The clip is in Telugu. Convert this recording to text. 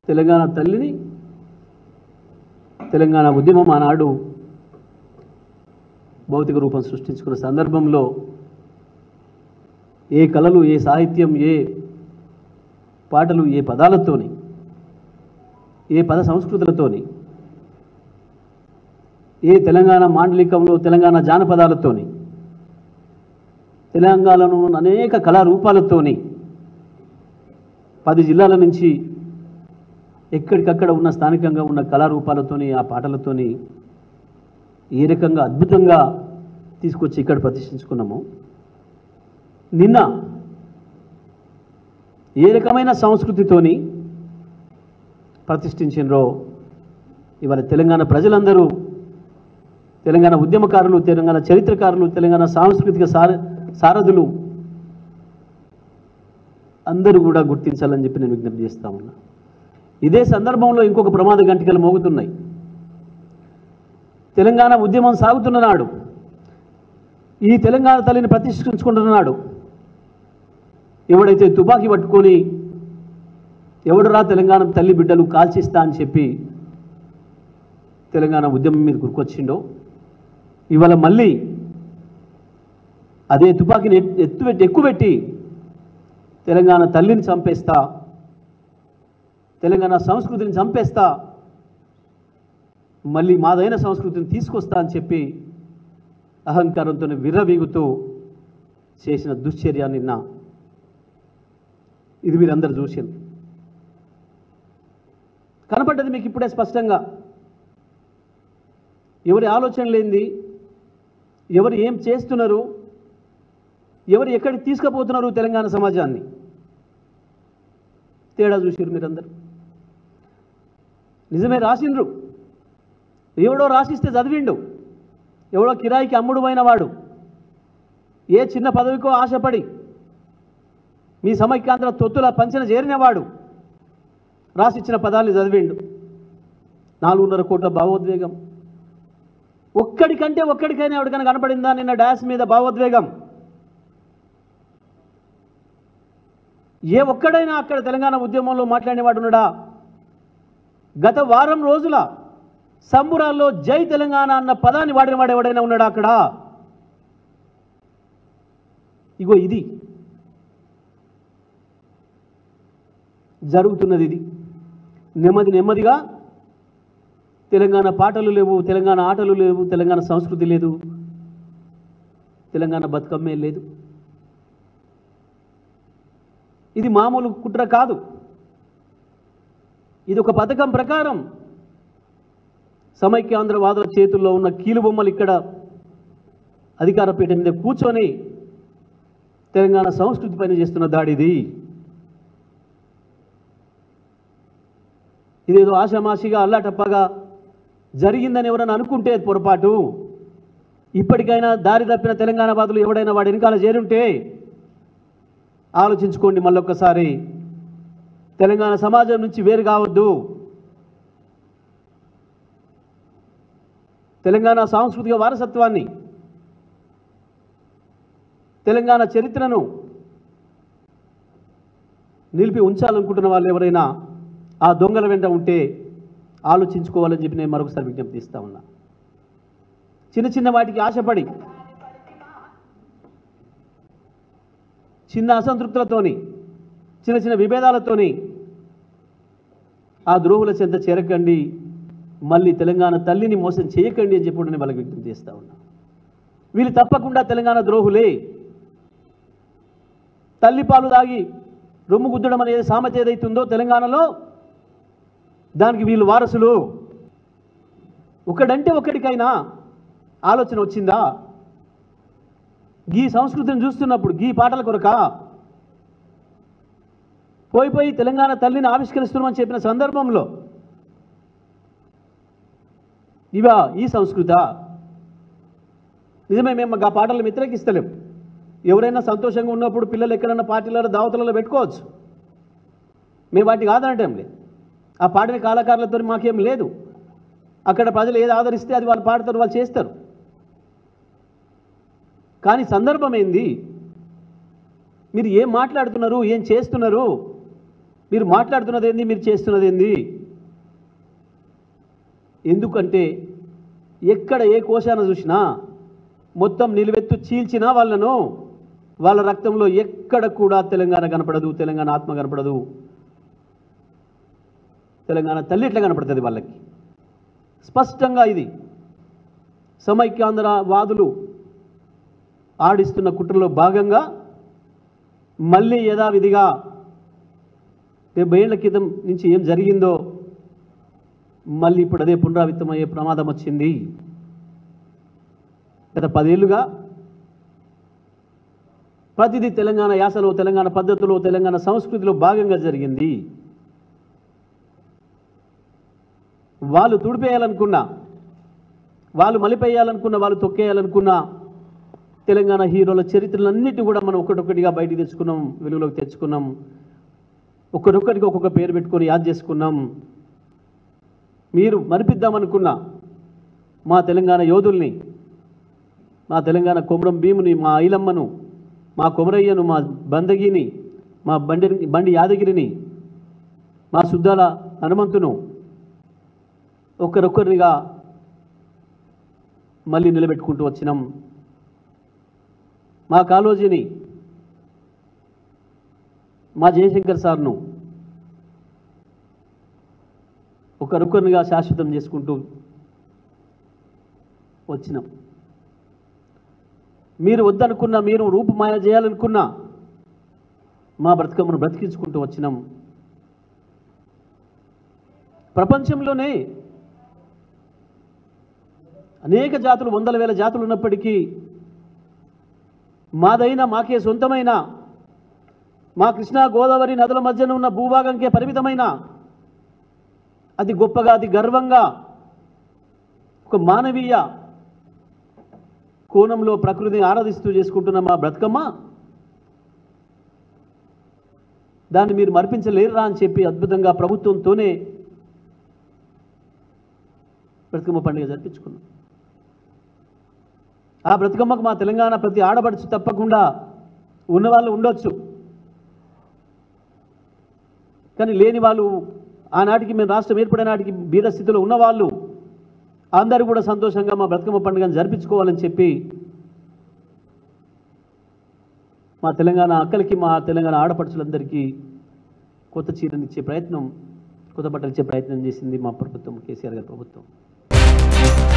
తెలంగాణ తల్లిని తెలంగాణ ఉద్యమం ఆనాడు భౌతిక రూపం సృష్టించుకున్న సందర్భంలో ఏ కళలు ఏ సాహిత్యం ఏ పాటలు ఏ పదాలతోని ఏ పద సంస్కృతులతోని ఏ తెలంగాణ మాండలికంలో తెలంగాణ జానపదాలతోని తెలంగాణలో ఉన్న అనేక కళారూపాలతోని పది జిల్లాల నుంచి ఎక్కడికక్కడ ఉన్న స్థానికంగా ఉన్న కళారూపాలతోని ఆ పాటలతోని ఏ రకంగా అద్భుతంగా తీసుకొచ్చి ఇక్కడ ప్రతిష్ఠించుకున్నాము నిన్న ఏ రకమైన సంస్కృతితోని ప్రతిష్ఠించినరో ఇవాళ తెలంగాణ ప్రజలందరూ తెలంగాణ ఉద్యమకారులు తెలంగాణ చరిత్రకారులు తెలంగాణ సాంస్కృతిక సార సారథులు అందరూ కూడా గుర్తించాలని చెప్పి నేను విజ్ఞప్తి చేస్తా ఉన్నా ఇదే సందర్భంలో ఇంకొక ప్రమాద గంటికలు మోగుతున్నాయి తెలంగాణ ఉద్యమం సాగుతున్న నాడు ఈ తెలంగాణ తల్లిని ప్రతిష్ఠించుకుంటున్నాడు ఎవడైతే తుపాకీ పట్టుకొని ఎవడురా తెలంగాణ తల్లి బిడ్డలు కాల్చిస్తా అని చెప్పి తెలంగాణ ఉద్యమం మీద గురికొచ్చిండో ఇవాళ మళ్ళీ అదే తుపాకీని ఎత్- ఎత్తుపెట్టి ఎక్కుపెట్టి తెలంగాణ తల్లిని చంపేస్తా తెలంగాణ సంస్కృతిని చంపేస్తా మళ్ళీ మాదైన సంస్కృతిని తీసుకొస్తా అని చెప్పి అహంకారంతో విర్రవీగుతూ చేసిన దుశ్చర్య నిన్న ఇది మీరందరూ చూసింది కనపడ్డది మీకు ఇప్పుడే స్పష్టంగా ఎవరి ఆలోచన లేనిది ఎవరు ఏం చేస్తున్నారు ఎవరు ఎక్కడికి తీసుకుపోతున్నారు తెలంగాణ సమాజాన్ని తేడా చూసారు మీరందరూ నిజమే రాసిండ్రు ఎవడో రాసిస్తే చదివిండు ఎవడో కిరాయికి అమ్ముడు వాడు ఏ చిన్న పదవికో ఆశపడి మీ సమైక్యాంధ్ర తొత్తుల పంచన చేరినవాడు రాసిచ్చిన పదాన్ని చదివిండు నాలుగున్నర కోట్ల భావోద్వేగం ఒక్కడికంటే ఒక్కడికైనా ఎవరికైనా కనపడిందా నిన్న డాష్ మీద భావోద్వేగం ఏ ఒక్కడైనా అక్కడ తెలంగాణ ఉద్యమంలో మాట్లాడేవాడు ఉన్నాడా గత వారం రోజుల సంబురాల్లో జై తెలంగాణ అన్న పదాన్ని వాడినవాడు ఎవడైనా ఉన్నాడా అక్కడ ఇగో ఇది జరుగుతున్నది ఇది నెమ్మది నెమ్మదిగా తెలంగాణ పాటలు లేవు తెలంగాణ ఆటలు లేవు తెలంగాణ సంస్కృతి లేదు తెలంగాణ బతుకమ్మే లేదు ఇది మామూలు కుట్ర కాదు ఇది ఒక పథకం ప్రకారం సమైక్యాంధ్రవాదుల చేతుల్లో ఉన్న కీలుబొమ్మలు ఇక్కడ అధికార పీఠ మీద కూర్చొని తెలంగాణ సంస్కృతి పైన చేస్తున్న దాడిది ఇదేదో ఆషామాషిగా అల్లాటప్పగా జరిగిందని ఎవరైనా అనుకుంటే అది పొరపాటు ఇప్పటికైనా దారి తప్పిన తెలంగాణ బాధలు ఎవడైనా వాడి వెనకాల చేరుంటే ఆలోచించుకోండి మళ్ళొక్కసారి తెలంగాణ సమాజం నుంచి వేరు కావద్దు తెలంగాణ సాంస్కృతిక వారసత్వాన్ని తెలంగాణ చరిత్రను నిలిపి ఉంచాలనుకుంటున్న వాళ్ళు ఎవరైనా ఆ దొంగల వెంట ఉంటే ఆలోచించుకోవాలని చెప్పి నేను మరొకసారి విజ్ఞప్తి ఇస్తా ఉన్నా చిన్న చిన్న వాటికి ఆశపడి చిన్న అసంతృప్తులతోని చిన్న చిన్న విభేదాలతోని ఆ ద్రోహుల చెంత చేరకండి మళ్ళీ తెలంగాణ తల్లిని మోసం చేయకండి అని చెప్పి కూడా నేను వాళ్ళకి విజ్ఞప్తి చేస్తా ఉన్నా వీళ్ళు తప్పకుండా తెలంగాణ ద్రోహులే తల్లి పాలు దాగి రొమ్ము గుద్దడం అనేది సామెత ఏదైతుందో తెలంగాణలో దానికి వీళ్ళు వారసులు ఒకడంటే ఒకడికైనా ఆలోచన వచ్చిందా గీ సంస్కృతిని చూస్తున్నప్పుడు గీ పాటల కొరక పోయి పోయి తెలంగాణ తల్లిని ఆవిష్కరిస్తున్నామని చెప్పిన సందర్భంలో ఇవా ఈ సంస్కృత నిజమే మేము ఆ పాటలు వ్యతిరేకిస్తలేం ఎవరైనా సంతోషంగా ఉన్నప్పుడు పిల్లలు ఎక్కడైనా పార్టీలలో దావతలలో పెట్టుకోవచ్చు మేము వాటిని కాదనటం లేదు ఆ పాడిన కళాకారులతో మాకేం లేదు అక్కడ ప్రజలు ఏది ఆదరిస్తే అది వాళ్ళు పాడతారు వాళ్ళు చేస్తారు కానీ సందర్భం ఏంది మీరు ఏం మాట్లాడుతున్నారు ఏం చేస్తున్నారు మీరు మాట్లాడుతున్నది ఏంది మీరు చేస్తున్నది ఏంది ఎందుకంటే ఎక్కడ ఏ కోశాన చూసినా మొత్తం నిలువెత్తు చీల్చినా వాళ్ళను వాళ్ళ రక్తంలో ఎక్కడ కూడా తెలంగాణ కనపడదు తెలంగాణ ఆత్మ కనపడదు తెలంగాణ తల్లి ఎట్లా కనపడుతుంది వాళ్ళకి స్పష్టంగా ఇది సమైక్యాంధ్ర వాదులు ఆడిస్తున్న కుట్రలో భాగంగా మళ్ళీ యథావిధిగా డెబ్బై ఏళ్ల క్రితం నుంచి ఏం జరిగిందో మళ్ళీ ఇప్పుడు అదే పునరావృతమయ్యే ప్రమాదం వచ్చింది గత పదేళ్లుగా ప్రతిదీ తెలంగాణ యాసలో తెలంగాణ పద్ధతిలో తెలంగాణ సంస్కృతిలో భాగంగా జరిగింది వాళ్ళు తుడిపేయాలనుకున్నా వాళ్ళు మలిపేయాలనుకున్న వాళ్ళు తొక్కేయాలనుకున్న తెలంగాణ హీరోల చరిత్రలన్నిటి కూడా మనం ఒకటొకటిగా బయటికి తెచ్చుకున్నాం వెలుగులోకి తెచ్చుకున్నాం ఒక్కొక్కరికి ఒక్కొక్క పేరు పెట్టుకొని యాద్ చేసుకున్నాం మీరు మరిపిద్దామనుకున్న మా తెలంగాణ యోధుల్ని మా తెలంగాణ కొమరం భీముని మా ఐలమ్మను మా కొమరయ్యను మా బందగిని మా బండి బండి యాదగిరిని మా శుద్ధాల హనుమంతును ఒకరొకరిగా మళ్ళీ నిలబెట్టుకుంటూ వచ్చినాం మా కాలోజీని మా జయశంకర్ సార్ను ఒకరొకరిగా శాశ్వతం చేసుకుంటూ వచ్చినాం మీరు వద్దనుకున్న మీరు రూపుమాయ చేయాలనుకున్న మా బ్రతుకమ్మను బ్రతికించుకుంటూ వచ్చినాం ప్రపంచంలోనే అనేక జాతులు వందల వేల జాతులు ఉన్నప్పటికీ మాదైన మాకే సొంతమైన మా కృష్ణా గోదావరి నదుల మధ్యన ఉన్న భూభాగంకే పరిమితమైన అతి గొప్పగా అతి గర్వంగా ఒక మానవీయ కోణంలో ప్రకృతిని ఆరాధిస్తూ చేసుకుంటున్న మా బ్రతుకమ్మ దాన్ని మీరు మరిపించలేరురా అని చెప్పి అద్భుతంగా ప్రభుత్వంతోనే బ్రతుకమ్మ పండుగ జరిపించుకున్నాం ఆ బ్రతుకమ్మకు మా తెలంగాణ ప్రతి ఆడపడుచు తప్పకుండా ఉన్నవాళ్ళు ఉండొచ్చు కానీ లేని వాళ్ళు ఆనాటికి మేము రాష్ట్రం ఏర్పడే నాటికి బీద స్థితిలో ఉన్నవాళ్ళు అందరూ కూడా సంతోషంగా మా బ్రతుకమ్మ పండుగను జరిపించుకోవాలని చెప్పి మా తెలంగాణ అక్కలకి మా తెలంగాణ ఆడపడుచులందరికీ కొత్త చీరనిచ్చే ప్రయత్నం కొత్త బట్టలు ఇచ్చే ప్రయత్నం చేసింది మా ప్రభుత్వం కేసీఆర్ గారి ప్రభుత్వం